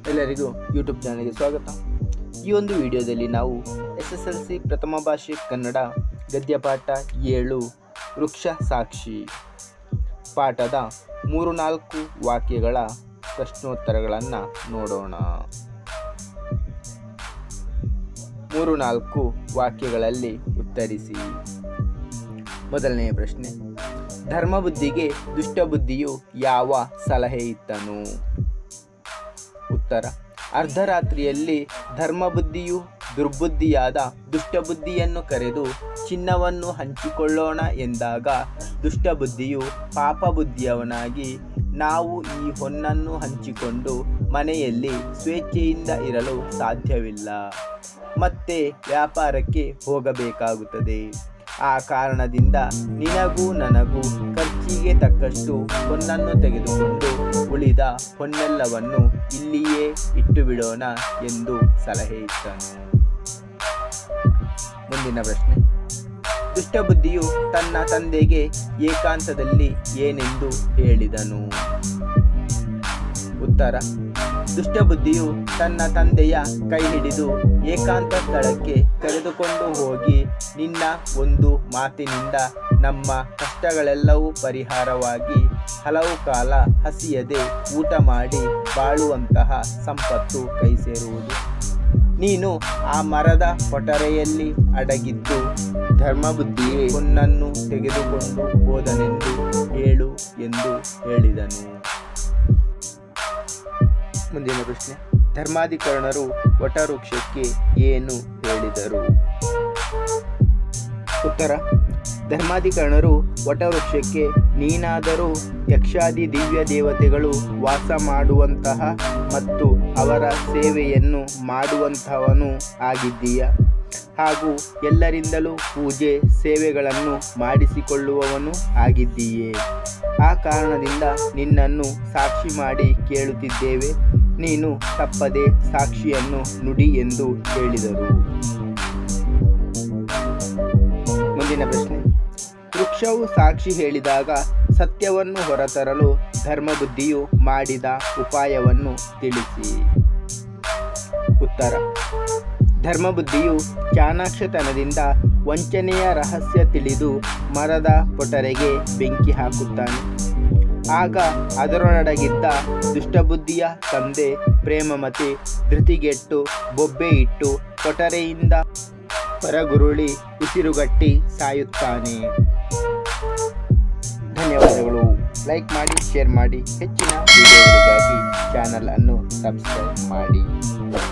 ಎಲ್ಲರಿಗೂ ಯೂಟ್ಯೂಬ್ ಚಾನಲ್ಗೆ ಸ್ವಾಗತ ಈ ಒಂದು ವಿಡಿಯೋದಲ್ಲಿ ನಾವು ಎಸ್ ಎಸ್ ಎಲ್ ಸಿ ಪ್ರಥಮ ಭಾಷೆ ಕನ್ನಡ ಗದ್ಯಪಾಠ ಏಳು ವೃಕ್ಷ ಸಾಕ್ಷಿ ಪಾಠದ ಮೂರು ನಾಲ್ಕು ವಾಕ್ಯಗಳ ಪ್ರಶ್ನೋತ್ತರಗಳನ್ನು ನೋಡೋಣ ಮೂರು ನಾಲ್ಕು ವಾಕ್ಯಗಳಲ್ಲಿ ಉತ್ತರಿಸಿ ಮೊದಲನೆಯ ಪ್ರಶ್ನೆ ಧರ್ಮಬುದ್ಧಿಗೆ ದುಷ್ಟಬುದ್ಧಿಯು ಯಾವ ಸಲಹೆ ಇತ್ತನು ಉತ್ತರ ಅರ್ಧರಾತ್ರಿಯಲ್ಲಿ ಧರ್ಮಬುದ್ಧಿಯು ದುರ್ಬುದ್ಧಿಯಾದ ದುಷ್ಟಬುದ್ಧಿಯನ್ನು ಕರೆದು ಚಿನ್ನವನ್ನು ಹಂಚಿಕೊಳ್ಳೋಣ ಎಂದಾಗ ದುಷ್ಟಬುದ್ಧಿಯು ಪಾಪಬುದ್ಧಿಯವನಾಗಿ ನಾವು ಈ ಹೊನ್ನನ್ನು ಹಂಚಿಕೊಂಡು ಮನೆಯಲ್ಲಿ ಸ್ವೇಚ್ಛೆಯಿಂದ ಇರಲು ಸಾಧ್ಯವಿಲ್ಲ ಮತ್ತೆ ವ್ಯಾಪಾರಕ್ಕೆ ಹೋಗಬೇಕಾಗುತ್ತದೆ ಆ ಕಾರಣದಿಂದ ನಿನಗೂ ನನಗೂ ಖರ್ಚಿಗೆ ತಕ್ಕಷ್ಟು ಹೊನ್ನನ್ನು ತೆಗೆದುಕೊಂಡು ಉಳಿದ ಹೊನ್ನೆಲ್ಲವನ್ನು ಇಲ್ಲಿಯೇ ಇಟ್ಟು ಬಿಡೋಣ ಎಂದು ಸಲಹೆ ಇತ್ತನು ಮುಂದಿನ ಪ್ರಶ್ನೆ ದುಷ್ಟಬುದ್ಧಿಯು ತನ್ನ ತಂದೆಗೆ ಏಕಾಂತದಲ್ಲಿ ಏನೆಂದು ಹೇಳಿದನು ಉತ್ತರ ದುಷ್ಟಬುದ್ಧಿಯು ತನ್ನ ತಂದೆಯ ಕೈ ಹಿಡಿದು ಏಕಾಂತ ಸ್ಥಳಕ್ಕೆ ಕರೆದುಕೊಂಡು ಹೋಗಿ ನಿನ್ನ ಒಂದು ಮಾತಿನಿಂದ ನಮ್ಮ ಕಷ್ಟಗಳೆಲ್ಲವೂ ಪರಿಹಾರವಾಗಿ ಹಲವು ಕಾಲ ಹಸಿಯದೆ ಊಟ ಮಾಡಿ ಬಾಳುವಂತಹ ಸಂಪತ್ತು ಕೈ ಸೇರುವುದು ನೀನು ಆ ಮರದ ಪೊಟರೆಯಲ್ಲಿ ಅಡಗಿದ್ದು ಧರ್ಮಬುದ್ಧಿಯೇ ಹೊನ್ನನ್ನು ತೆಗೆದುಕೊಂಡು ಹೋದನೆಂದು ಹೇಳು ಎಂದು ಹೇಳಿದನು ಮುಂದಿನ ಪ್ರಶ್ನೆ ಧರ್ಮಾಧಿಕರಣರು ವಟವೃಕ್ಷಕ್ಕೆ ಏನು ಹೇಳಿದರು ಉತ್ತರ ಧರ್ಮಾಧಿಕರಣರು ವಟವೃಕ್ಷಕ್ಕೆ ನೀನಾದರೂ ಯಕ್ಷಾದಿ ದಿವ್ಯ ದೇವತೆಗಳು ವಾಸ ಮಾಡುವಂತಹ ಮತ್ತು ಅವರ ಸೇವೆಯನ್ನು ಮಾಡುವಂತಹವನು ಆಗಿದ್ದೀಯ ಹಾಗೂ ಎಲ್ಲರಿಂದಲೂ ಪೂಜೆ ಸೇವೆಗಳನ್ನು ಮಾಡಿಸಿಕೊಳ್ಳುವವನು ಆಗಿದ್ದೀಯೇ ಆ ಕಾರಣದಿಂದ ನಿನ್ನನ್ನು ಸಾಕ್ಷಿ ಮಾಡಿ ಕೇಳುತ್ತಿದ್ದೇವೆ ನೀನು ತಪ್ಪದೆ ಸಾಕ್ಷಿಯನ್ನು ನುಡಿ ಎಂದು ಹೇಳಿದರು ಮುಂದಿನ ಪ್ರಶ್ನೆ ವೃಕ್ಷವು ಸಾಕ್ಷಿ ಹೇಳಿದಾಗ ಸತ್ಯವನ್ನು ಹೊರತರಲು ಧರ್ಮಬುದ್ಧಿಯು ಮಾಡಿದ ಉಪಾಯವನ್ನು ತಿಳಿಸಿ ಉತ್ತರ ಧರ್ಮಬುದ್ಧಿಯು ಚಾಣಾಕ್ಷತನದಿಂದ ವಂಚನೆಯ ರಹಸ್ಯ ತಿಳಿದು ಮರದ ಪೊಟರೆಗೆ ಬೆಂಕಿ ಹಾಕುತ್ತಾನೆ ಆಗ ಅದರೊಳಗಿದ್ದ ದುಷ್ಟಬುದ್ಧಿಯ ತಂದೆ ಪ್ರೇಮಮತಿ ಧೃತಿಗೆಟ್ಟು ಬೊಬ್ಬೆ ಇಟ್ಟು ಪೊಟರೆಯಿಂದ ಹೊರಗುರುಳಿ ಉಸಿರುಗಟ್ಟಿ ಸಾಯುತ್ತಾನೆ ಧನ್ಯವಾದಗಳು ಲೈಕ್ ಮಾಡಿ ಶೇರ್ ಮಾಡಿ ಹೆಚ್ಚಿನ ವಿಡಿಯೋಗಳಿಗಾಗಿ ಚಾನಲ್ ಅನ್ನು ಸಬ್ಸ್ಕ್ರೈಬ್ ಮಾಡಿ